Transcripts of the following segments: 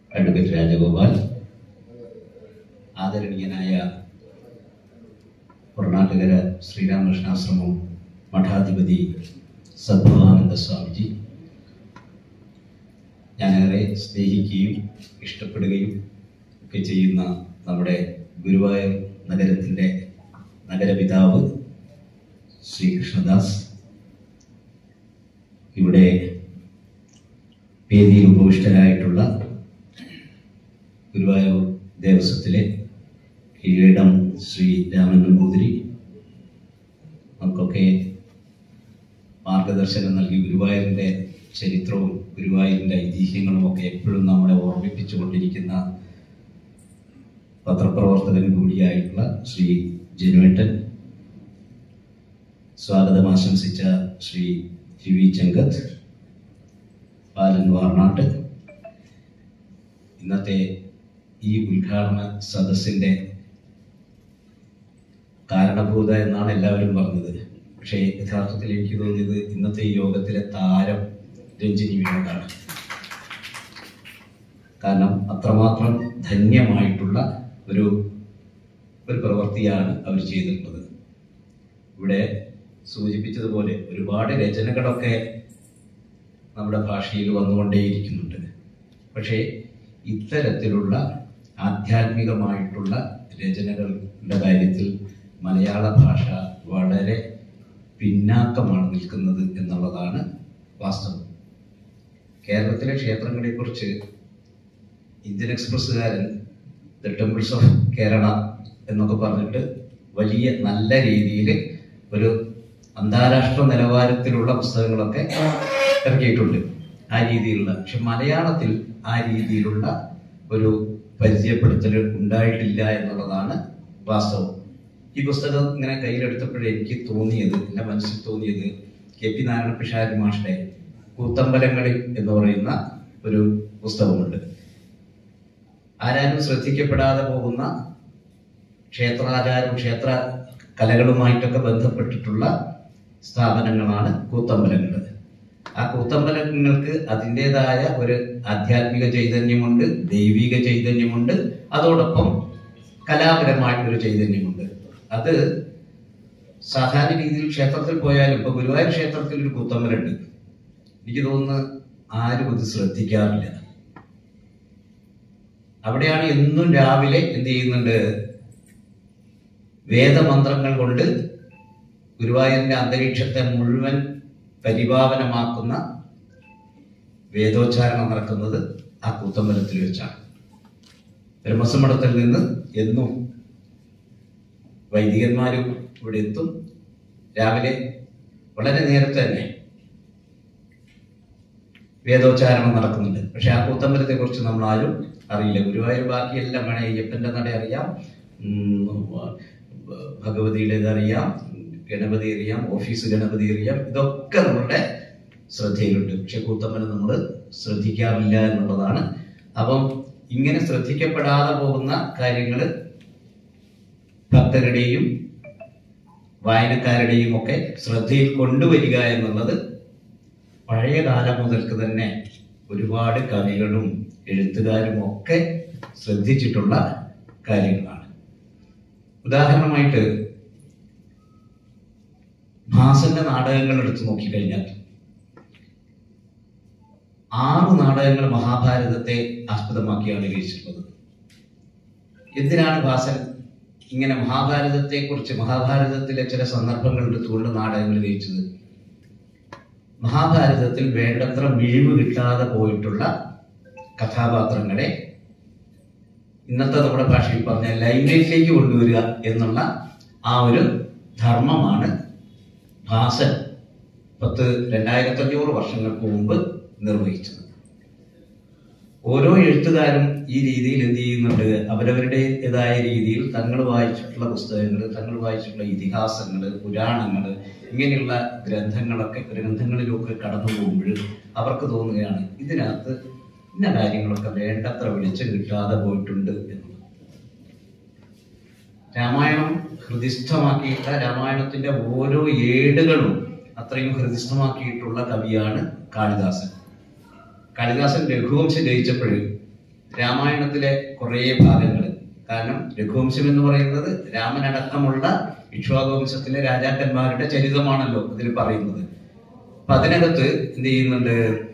advocate Rajagopal ആദരണീയനായ കർണാടകര ശ്രീരാമകൃഷ്ണാശ്രമം മഠാധിപതി സദ്ഭവാനന്ദ സ്വാമിജി ഞാനേറെ സ്നേഹിക്കുകയും ഇഷ്ടപ്പെടുകയും ഒക്കെ ചെയ്യുന്ന നമ്മുടെ ഗുരുവായൂർ നഗരത്തിൻ്റെ നഗരപിതാവ് ശ്രീകൃഷ്ണദാസ് ഇവിടെ വേദിയിൽ ഉപവിഷ്ടരായിട്ടുള്ള ഗുരുവായൂർ ദേവസ്വത്തിലെ കീഴടം ശ്രീ രാമൻ നമ്പൂതിരി നമുക്കൊക്കെ മാർഗദർശനം നൽകി ഗുരുവായൂരിൻ്റെ ചരിത്രവും ഗുരുവായൂരിൻ്റെ ഐതിഹ്യങ്ങളും ഒക്കെ എപ്പോഴും നമ്മളെ ഓർമ്മിപ്പിച്ചുകൊണ്ടിരിക്കുന്ന പത്രപ്രവർത്തകൻ കൂടിയായിട്ടുള്ള ശ്രീ ജനുവേട്ടൻ സ്വാഗതം ആശംസിച്ച ശ്രീ ടി വി ചെങ്കത്ത് ബാലൻ വാർനാട്ട് ഇന്നത്തെ ഈ ഉദ്ഘാടന സദസ്സിൻ്റെ കാരണഭൂത എന്നാണ് എല്ലാവരും പറഞ്ഞത് പക്ഷേ യഥാർത്ഥത്തിൽ എനിക്ക് തോന്നിയത് ഇന്നത്തെ ഈ യോഗത്തിലെ താരം രഞ്ജിനി വിനോദാണ് കാരണം അത്രമാത്രം ധന്യമായിട്ടുള്ള ഒരു ഒരു പ്രവൃത്തിയാണ് അവർ ചെയ്തിട്ടുള്ളത് ഇവിടെ സൂചിപ്പിച്ചതുപോലെ ഒരുപാട് രചനകളൊക്കെ നമ്മുടെ ഭാഷയിൽ വന്നുകൊണ്ടേയിരിക്കുന്നുണ്ട് പക്ഷേ ഇത്തരത്തിലുള്ള ആധ്യാത്മികമായിട്ടുള്ള രചനകളുടെ കാര്യത്തിൽ മലയാള ഭാഷ വളരെ പിന്നാക്കമാണ് നിൽക്കുന്നത് എന്നുള്ളതാണ് വാസ്തവം കേരളത്തിലെ ക്ഷേത്രങ്ങളെക്കുറിച്ച് ഇന്ത്യൻ എക്സ്പ്രസ്സുകാരൻ ദ ടെമ്പിൾസ് ഓഫ് കേരള എന്നൊക്കെ പറഞ്ഞിട്ട് വലിയ നല്ല രീതിയിൽ ഒരു അന്താരാഷ്ട്ര നിലവാരത്തിലുള്ള പുസ്തകങ്ങളൊക്കെ ഇറക്കിയിട്ടുണ്ട് ആ രീതിയിലുള്ള പക്ഷെ മലയാളത്തിൽ ആ രീതിയിലുള്ള ഒരു പരിചയപ്പെടുത്തൽ ഉണ്ടായിട്ടില്ല എന്നുള്ളതാണ് വാസ്തവം ഈ പുസ്തകം ഇങ്ങനെ കയ്യിലെടുത്തപ്പോഴേ എനിക്ക് തോന്നിയത് എൻ്റെ മനസ്സിൽ തോന്നിയത് കെ പി നാരായണ പിഷാരി മാഷയുടെ കൂത്തമ്പലങ്ങളിൽ എന്ന് പറയുന്ന ഒരു പുസ്തകമുണ്ട് ആരാരും ശ്രദ്ധിക്കപ്പെടാതെ പോകുന്ന ക്ഷേത്രാചാരം ക്ഷേത്ര കലകളുമായിട്ടൊക്കെ ബന്ധപ്പെട്ടിട്ടുള്ള സ്ഥാപനങ്ങളാണ് കൂത്തമ്പലങ്ങൾ ആ കൂത്തമ്പലങ്ങൾക്ക് അതിൻ്റെതായ ഒരു ആധ്യാത്മിക ചൈതന്യമുണ്ട് ദൈവിക ചൈതന്യമുണ്ട് അതോടൊപ്പം കലാപരമായിട്ടൊരു ചൈതന്യമുണ്ട് അത് സാധാരണ രീതിയിൽ ക്ഷേത്രത്തിൽ പോയാലും ഇപ്പൊ ഗുരുവായൂർ ക്ഷേത്രത്തിൽ ഒരു കൂത്തമ്പലുണ്ട് എനിക്ക് തോന്നുന്നു ആരും ഇത് ശ്രദ്ധിക്കാറില്ല അവിടെയാണ് എന്നും രാവിലെ എന്ത് ചെയ്യുന്നുണ്ട് വേദമന്ത്രങ്ങൾ കൊണ്ട് ഗുരുവായൂരിന്റെ അന്തരീക്ഷത്തെ മുഴുവൻ പരിപാവനമാക്കുന്ന വേദോച്ചാരണം നടക്കുന്നത് ആ കൂത്തമ്പലത്തിൽ വെച്ചാണ് ബ്രഹ്മസമഠത്തിൽ നിന്ന് എന്നും വൈദികന്മാരും ഇവിടെ എത്തും രാവിലെ വളരെ നേരത്തെ തന്നെ വേദോച്ചാരണം നടക്കുന്നുണ്ട് പക്ഷെ ആ കൂത്തമ്പലത്തെ കുറിച്ച് നമ്മൾ ആരും അറിയില്ല ഗുരുവായൂർ ബാക്കിയെല്ലാം വേണേ അയ്യപ്പന്റെ നട അറിയാം ഉം, ഭഗവതിയുടേത് അറിയാം ഗണപതി അറിയാം ഓഫീസ് ഗണപതി അറിയാം ഇതൊക്കെ നമ്മളുടെ ശ്രദ്ധയിലുണ്ട് പക്ഷെ കൂത്തമ്പലം നമ്മൾ ശ്രദ്ധിക്കാറില്ല എന്നുള്ളതാണ് അപ്പം ഇങ്ങനെ ശ്രദ്ധിക്കപ്പെടാതെ പോകുന്ന കാര്യങ്ങൾ ഭക്തരുടെയും വായനക്കാരുടെയും ഒക്കെ ശ്രദ്ധയിൽ കൊണ്ടുവരിക എന്നുള്ളത് പഴയ കാലം മുതൽക്ക് തന്നെ ഒരുപാട് കവികളും എഴുത്തുകാരും ഒക്കെ ശ്രദ്ധിച്ചിട്ടുള്ള കാര്യങ്ങളാണ് ഉദാഹരണമായിട്ട് ഭാസന്റെ നാടകങ്ങൾ എടുത്തു നോക്കിക്കഴിഞ്ഞാൽ ആറ് നാടകങ്ങൾ മഹാഭാരതത്തെ ആസ്പദമാക്കിയാണ് രചിച്ചിട്ടുള്ളത് എന്തിനാണ് ഭാസൻ ഇങ്ങനെ മഹാഭാരതത്തെ കുറിച്ച് മഹാഭാരതത്തിലെ ചില സന്ദർഭങ്ങൾ എടുത്തുകൊണ്ട് നാടകങ്ങൾ രചിച്ചത് മഹാഭാരതത്തിൽ വേണ്ടത്ര മിഴിവ് കിട്ടാതെ പോയിട്ടുള്ള കഥാപാത്രങ്ങളെ ഇന്നത്തെ നമ്മുടെ ഭാഷയിൽ പറഞ്ഞ ലൈംലൈറ്റിലേക്ക് കൊണ്ടുവരിക എന്നുള്ള ആ ഒരു ധർമ്മമാണ് ഭാസൻ പത്ത് രണ്ടായിരത്തി അഞ്ഞൂറ് വർഷങ്ങൾക്ക് മുമ്പ് നിർവഹിച്ചത് ഓരോ എഴുത്തുകാരും ഈ രീതിയിൽ എന്ത് ചെയ്യുന്നുണ്ട് അവരവരുടേതായ രീതിയിൽ തങ്ങൾ വായിച്ചിട്ടുള്ള പുസ്തകങ്ങൾ തങ്ങൾ വായിച്ചിട്ടുള്ള ഇതിഹാസങ്ങൾ പുരാണങ്ങൾ ഇങ്ങനെയുള്ള ഗ്രന്ഥങ്ങളൊക്കെ ഗ്രന്ഥങ്ങളിലൊക്കെ കടന്നു പോകുമ്പോൾ അവർക്ക് തോന്നുകയാണ് ഇതിനകത്ത് ഇന്ന കാര്യങ്ങളൊക്കെ വേണ്ടത്ര വെളിച്ചം കിട്ടാതെ പോയിട്ടുണ്ട് എന്നുള്ളത് രാമായണം ഹൃദിസ്ഥമാക്കിയിട്ട രാമായണത്തിന്റെ ഓരോ ഏടുകളും അത്രയും ഹൃദിസ്ഥമാക്കിയിട്ടുള്ള കവിയാണ് കാളിദാസൻ കാളിദാസൻ രഘുവംശം രചിച്ചപ്പോൾ രാമായണത്തിലെ കുറേ ഭാഗങ്ങൾ കാരണം രഘുവംശം എന്ന് പറയുന്നത് രാമനടക്കമുള്ള ഇക്ഷ്വാകുവംശത്തിലെ രാജാക്കന്മാരുടെ ചരിതമാണല്ലോ ഇതിൽ പറയുന്നത് അപ്പൊ അതിനകത്ത് എന്ത് ചെയ്യുന്നുണ്ട്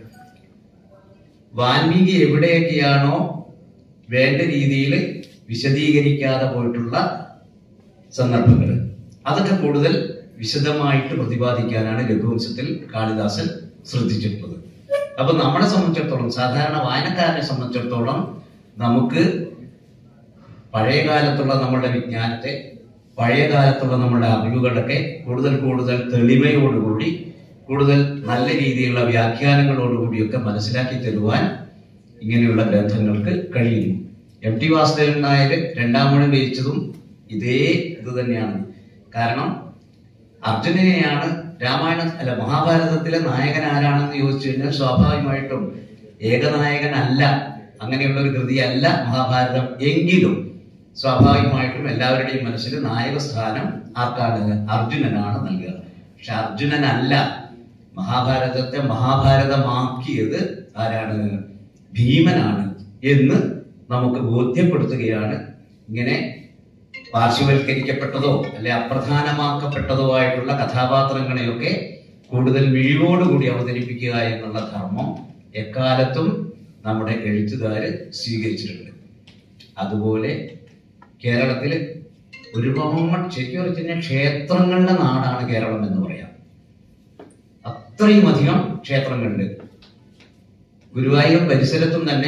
വാൽമീകി എവിടെയൊക്കെയാണോ വേണ്ട രീതിയിൽ വിശദീകരിക്കാതെ പോയിട്ടുള്ള സന്ദർഭങ്ങൾ അതൊക്കെ കൂടുതൽ വിശദമായിട്ട് പ്രതിപാദിക്കാനാണ് രഘുവംശത്തിൽ കാളിദാസൻ ശ്രദ്ധിച്ചിട്ടുള്ളത് അപ്പൊ നമ്മളെ സംബന്ധിച്ചിടത്തോളം സാധാരണ വായനക്കാരനെ സംബന്ധിച്ചിടത്തോളം നമുക്ക് പഴയ കാലത്തുള്ള നമ്മളുടെ വിജ്ഞാനത്തെ പഴയ കാലത്തുള്ള നമ്മുടെ അറിവുകളൊക്കെ കൂടുതൽ കൂടുതൽ തെളിമയോടുകൂടി കൂടുതൽ നല്ല രീതിയിലുള്ള വ്യാഖ്യാനങ്ങളോടുകൂടിയൊക്കെ മനസ്സിലാക്കി തരുവാൻ ഇങ്ങനെയുള്ള ഗ്രന്ഥങ്ങൾക്ക് കഴിയുന്നു എം ടി വാസുദേവൻ നായർ രണ്ടാമൂഴം രചിച്ചതും ഇതേ ഇത് തന്നെയാണ് കാരണം അർജുനനെയാണ് രാമായണ അല്ല മഹാഭാരതത്തിലെ നായകൻ ആരാണെന്ന് ചോദിച്ചു കഴിഞ്ഞാൽ സ്വാഭാവികമായിട്ടും ഏകനായകനല്ല അങ്ങനെയുള്ള ഒരു കൃതിയല്ല മഹാഭാരതം എങ്കിലും സ്വാഭാവികമായിട്ടും എല്ലാവരുടെയും മനസ്സിൽ നായക സ്ഥാനം ആർക്കാണ് അർജുനനാണ് നൽകുക പക്ഷെ അർജുനനല്ല മഹാഭാരതത്തെ മഹാഭാരതമാക്കിയത് ആരാണ് ഭീമനാണ് എന്ന് നമുക്ക് ബോധ്യപ്പെടുത്തുകയാണ് ഇങ്ങനെ പാർശ്വവൽക്കരിക്കപ്പെട്ടതോ അല്ലെ അപ്രധാനമാക്കപ്പെട്ടതോ ആയിട്ടുള്ള കഥാപാത്രങ്ങളെയൊക്കെ കൂടുതൽ മിഴിവോടുകൂടി അവതരിപ്പിക്കുക എന്നുള്ള ധർമ്മം എക്കാലത്തും നമ്മുടെ എഴുത്തുകാര് സ്വീകരിച്ചിട്ടുണ്ട് അതുപോലെ കേരളത്തിൽ ഒരുപാട് ശരിക്കും പറഞ്ഞു കഴിഞ്ഞാൽ ക്ഷേത്രങ്ങളുടെ നാടാണ് കേരളം എന്ന് പറയാം അത്രയും അധികം ക്ഷേത്രങ്ങളുണ്ട് ഗുരുവായൂർ പരിസരത്തും തന്നെ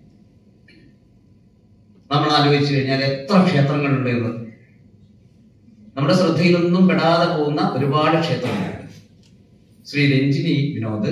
നമ്മൾ ആലോചിച്ചു കഴിഞ്ഞാൽ എത്ര ക്ഷേത്രങ്ങളുണ്ട് എന്ന് നമ്മുടെ ശ്രദ്ധയിലൊന്നും പെടാതെ പോകുന്ന ഒരുപാട് ക്ഷേത്രങ്ങളുണ്ട് ശ്രീ രഞ്ജിനി വിനോദ്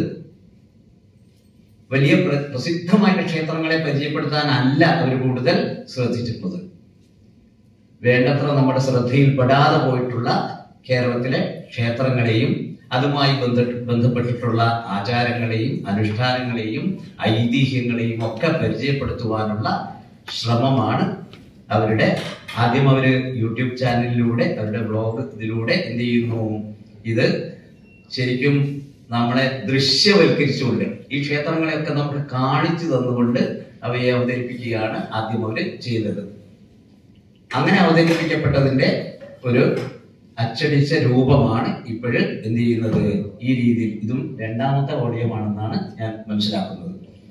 വലിയ പ്ര- പ്രസിദ്ധമായിട്ട് ക്ഷേത്രങ്ങളെ പരിചയപ്പെടുത്താനല്ല അവർ കൂടുതൽ ശ്രദ്ധിച്ചിട്ടുള്ളത് വേണ്ടത്ര നമ്മുടെ ശ്രദ്ധയിൽ പെടാതെ പോയിട്ടുള്ള കേരളത്തിലെ ക്ഷേത്രങ്ങളെയും അതുമായി ബന്ധ ബന്ധപ്പെട്ടിട്ടുള്ള ആചാരങ്ങളെയും അനുഷ്ഠാനങ്ങളെയും ഐതിഹ്യങ്ങളെയും ഒക്കെ പരിചയപ്പെടുത്തുവാനുള്ള ശ്രമമാണ് അവരുടെ ആദ്യം അവര് യൂട്യൂബ് ചാനലിലൂടെ അവരുടെ ബ്ലോഗ് ഇതിലൂടെ എന്ത് ചെയ്യുന്നു ഇത് ശരിക്കും നമ്മളെ ദൃശ്യവൽക്കരിച്ചുകൊണ്ട് ഈ ക്ഷേത്രങ്ങളെയൊക്കെ നമുക്ക് കാണിച്ചു തന്നുകൊണ്ട് അവയെ അവതരിപ്പിക്കുകയാണ് ആദ്യം അവര് ചെയ്തത് അങ്ങനെ അവതരിപ്പിക്കപ്പെട്ടതിന്റെ ഒരു അച്ചടിച്ച രൂപമാണ് ഇപ്പോഴും എന്ത് ചെയ്യുന്നത് ഈ രീതിയിൽ ഇതും രണ്ടാമത്തെ വോളിയമാണെന്നാണ് ഞാൻ മനസ്സിലാക്കുന്നത്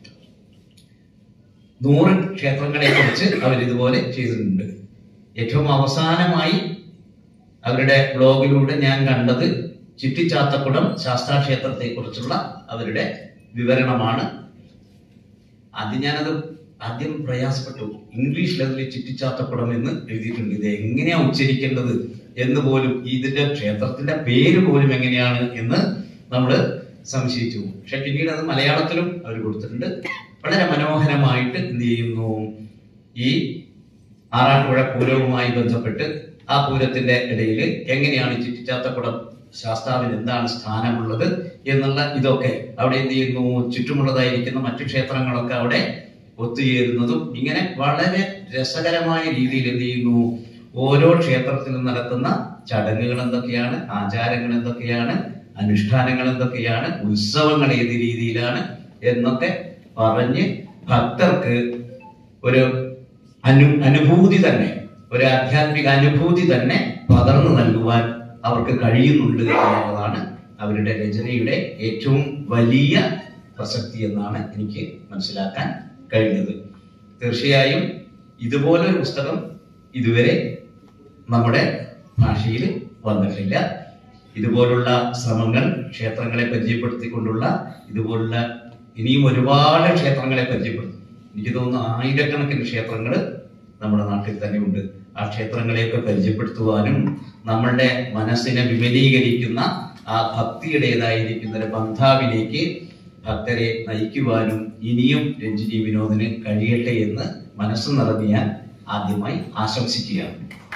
നൂറ് ക്ഷേത്രങ്ങളെ കുറിച്ച് അവർ ഇതുപോലെ ചെയ്തിട്ടുണ്ട് ഏറ്റവും അവസാനമായി അവരുടെ ബ്ലോഗിലൂടെ ഞാൻ കണ്ടത് ചിറ്റിച്ചാത്തക്കുടം ശാസ്താക്ഷേത്രത്തെ കുറിച്ചുള്ള അവരുടെ വിവരണമാണ് ആദ്യം ഞാനത് ആദ്യം പ്രയാസപ്പെട്ടു ഇംഗ്ലീഷിൽ അതിൽ ചിറ്റിച്ചാത്തക്കുടം എന്ന് എഴുതിയിട്ടുണ്ട് ഇത് എങ്ങനെയാ ഉച്ചരിക്കേണ്ടത് എന്ന് പോലും ഇതിന്റെ ക്ഷേത്രത്തിന്റെ പേര് പോലും എങ്ങനെയാണ് എന്ന് നമ്മൾ സംശയിച്ചു പക്ഷെ പിന്നീട് അത് മലയാളത്തിലും അവർ കൊടുത്തിട്ടുണ്ട് വളരെ മനോഹരമായിട്ട് എന്ത് ചെയ്യുന്നു ഈ ആറാട്ടുപുഴ പൂരവുമായി ബന്ധപ്പെട്ട് ആ പൂരത്തിന്റെ ഇടയിൽ എങ്ങനെയാണ് ചുറ്റിച്ചാത്തക്കുടം ശാസ്താവിന് എന്താണ് സ്ഥാനമുള്ളത് എന്നുള്ള ഇതൊക്കെ അവിടെ എന്ത് ചെയ്യുന്നു ചുറ്റുമുള്ളതായിരിക്കുന്ന മറ്റു ക്ഷേത്രങ്ങളൊക്കെ അവിടെ ഒത്തുചേരുന്നതും ഇങ്ങനെ വളരെ രസകരമായ രീതിയിൽ എന്ത് ചെയ്യുന്നു ഓരോ ക്ഷേത്രത്തിലും നടക്കുന്ന ചടങ്ങുകൾ എന്തൊക്കെയാണ് ആചാരങ്ങൾ എന്തൊക്കെയാണ് അനുഷ്ഠാനങ്ങൾ എന്തൊക്കെയാണ് ഉത്സവങ്ങൾ ഏത് രീതിയിലാണ് എന്നൊക്കെ പറഞ്ഞ് ഭക്തർക്ക് ഒരു അനു അനുഭൂതി തന്നെ ഒരു ആധ്യാത്മിക അനുഭൂതി തന്നെ പകർന്നു നൽകുവാൻ അവർക്ക് കഴിയുന്നുണ്ട് എന്നുള്ളതാണ് അവരുടെ രചനയുടെ ഏറ്റവും വലിയ പ്രസക്തി എന്നാണ് എനിക്ക് മനസ്സിലാക്കാൻ കഴിഞ്ഞത് തീർച്ചയായും ഇതുപോലൊരു പുസ്തകം ഇതുവരെ നമ്മുടെ ഭാഷയിൽ വന്നിട്ടില്ല ഇതുപോലുള്ള ശ്രമങ്ങൾ ക്ഷേത്രങ്ങളെ പരിചയപ്പെടുത്തിക്കൊണ്ടുള്ള ഇതുപോലുള്ള ഇനിയും ഒരുപാട് ക്ഷേത്രങ്ങളെ പരിചയപ്പെടുത്തും എനിക്ക് തോന്നുന്നു ആയിരക്കണക്കിന് ക്ഷേത്രങ്ങൾ നമ്മുടെ നാട്ടിൽ തന്നെ ഉണ്ട് ആ ക്ഷേത്രങ്ങളെയൊക്കെ പരിചയപ്പെടുത്തുവാനും നമ്മളുടെ മനസ്സിനെ വിമലീകരിക്കുന്ന ആ ഭക്തിയുടേതായിരിക്കുന്ന ഒരു ബന്ധാവിലേക്ക് ഭക്തരെ നയിക്കുവാനും ഇനിയും രഞ്ജിനി വിനോദിന് കഴിയട്ടെ എന്ന് മനസ്സ് നിറഞ്ഞ് ഞാൻ ആദ്യമായി ആശംസിക്കുകയാണ്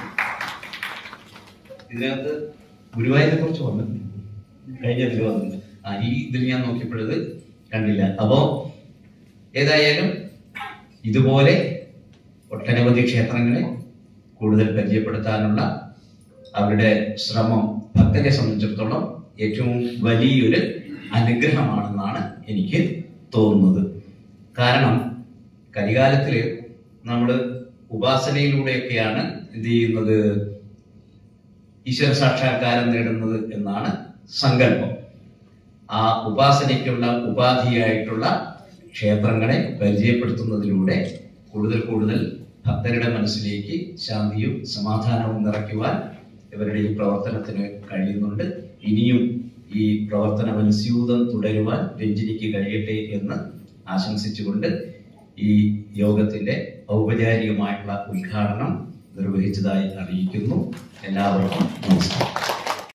ഇതിനകത്ത് ഗുരുവായൂരെ കുറിച്ച് വന്നിട്ടുണ്ട് കഴിഞ്ഞ ഇതിൽ വന്നിട്ടുണ്ട് ആ ഈ ഇതിൽ ഞാൻ നോക്കിയപ്പോഴത് കണ്ടില്ല അപ്പോ ഏതായാലും ഇതുപോലെ ഒട്ടനവധി ക്ഷേത്രങ്ങളെ കൂടുതൽ പരിചയപ്പെടുത്താനുള്ള അവരുടെ ശ്രമം ഭക്തരെ സംബന്ധിച്ചിടത്തോളം ഏറ്റവും വലിയൊരു അനുഗ്രഹമാണെന്നാണ് എനിക്ക് തോന്നുന്നത് കാരണം കരികാലത്തില് നമ്മൾ ഉപാസനയിലൂടെയൊക്കെയാണ് എന്ത് ചെയ്യുന്നത് ഈശ്വര സാക്ഷാത്കാരം നേടുന്നത് എന്നാണ് സങ്കല്പം ആ ഉപാസനയ്ക്കുള്ള ഉപാധിയായിട്ടുള്ള ക്ഷേത്രങ്ങളെ പരിചയപ്പെടുത്തുന്നതിലൂടെ കൂടുതൽ കൂടുതൽ ഭക്തരുടെ മനസ്സിലേക്ക് ശാന്തിയും സമാധാനവും നിറയ്ക്കുവാൻ ഇവരുടെ ഈ പ്രവർത്തനത്തിന് കഴിയുന്നുണ്ട് ഇനിയും ഈ പ്രവർത്തന മനസ്യൂതം തുടരുവാൻ രഞ്ജിനിക്ക് കഴിയട്ടെ എന്ന് ആശംസിച്ചുകൊണ്ട് ഈ യോഗത്തിന്റെ ഔപചാരികമായിട്ടുള്ള ഉദ്ഘാടനം നിർവഹിച്ചതായി അറിയിക്കുന്നു എല്ലാവർക്കും നമസ്കാരം